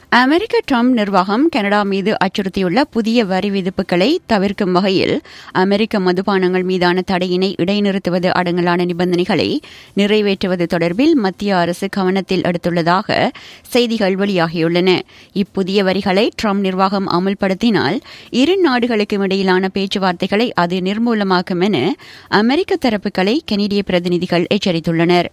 அமெரிக்க Trump நிர்வாகம் Canada மீது அச்சுறுத்தியுள்ள புதிய வரி விதிப்புகளை தவிர்க்கும் வகையில் அமெரிக்க மதுபானங்கள் மீதான தடையினை இடைநிறுத்துவது அடங்கலான நிபந்தனைகளை நிறைவேற்றுவது தொடர்பில் மத்திய அரசு கவனத்தில் எடுத்துள்ளதாக செய்திகள் வெளியாகியுள்ளன இப்புதிய வரிகளை ட்ரம்ப் நிர்வாகம் அமுல்படுத்தினால் இரு நாடுகளுக்கும் இடையிலான பேச்சுவார்த்தைகளை அது நிர்மூலமாக்கும் என அமெரிக்க தரப்புகளை கனடிய பிரதிநிதிகள் எச்சரித்துள்ளனர்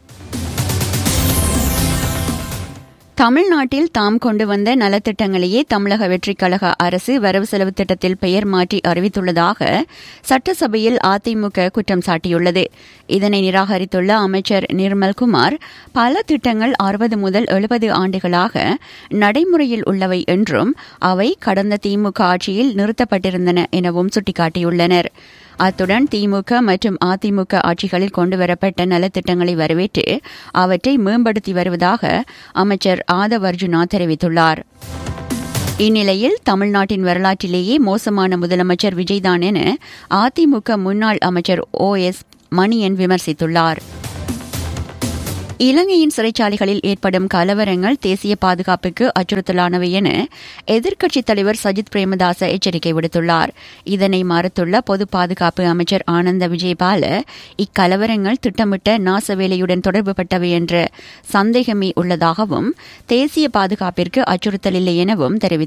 தமிழ்நாட்டில் தாம் கொண்டு வந்த நலத்திட்டங்களையே தமிழக வெற்றிக் கழக அரசு வரவு செலவு திட்டத்தில் பெயர் மாற்றி அறிவித்துள்ளதாக சட்டசபையில் அதிமுக குற்றம் சாட்டியுள்ளது இதனை நிராகரித்துள்ள அமைச்சர் நிர்மல்குமார் பல திட்டங்கள் அறுபது முதல் எழுபது ஆண்டுகளாக நடைமுறையில் உள்ளவை என்றும் அவை கடந்த திமுக ஆட்சியில் நிறுத்தப்பட்டிருந்தன எனவும் சுட்டிக்காட்டியுள்ளனர் அத்துடன் திமுக மற்றும் அதிமுக ஆட்சிகளில் கொண்டுவரப்பட்ட நலத்திட்டங்களை வரவேற்று அவற்றை மேம்படுத்தி வருவதாக அமைச்சர் ஆதவ் அர்ஜுனா தெரிவித்துள்ளார் இந்நிலையில் தமிழ்நாட்டின் வரலாற்றிலேயே மோசமான முதலமைச்சர் விஜய்தான் என அதிமுக முன்னாள் அமைச்சர் ஓ எஸ் மணியன் விமர்சித்துள்ளார் இலங்கையின் சிறைச்சாலைகளில் ஏற்படும் கலவரங்கள் தேசிய பாதுகாப்புக்கு அச்சுறுத்தலானவை என எதிர்க்கட்சித் தலைவர் சஜித் பிரேமதாச எச்சரிக்கை விடுத்துள்ளார் இதனை மறுத்துள்ள பொது பாதுகாப்பு அமைச்சர் ஆனந்த விஜயபால இக்கலவரங்கள் திட்டமிட்ட நாசவேலையுடன் தொடர்புபட்டவை என்ற சந்தேகமே உள்ளதாகவும் தேசிய பாதுகாப்பிற்கு அச்சுறுத்தல் இல்லை எனவும் தெரிவித்தார்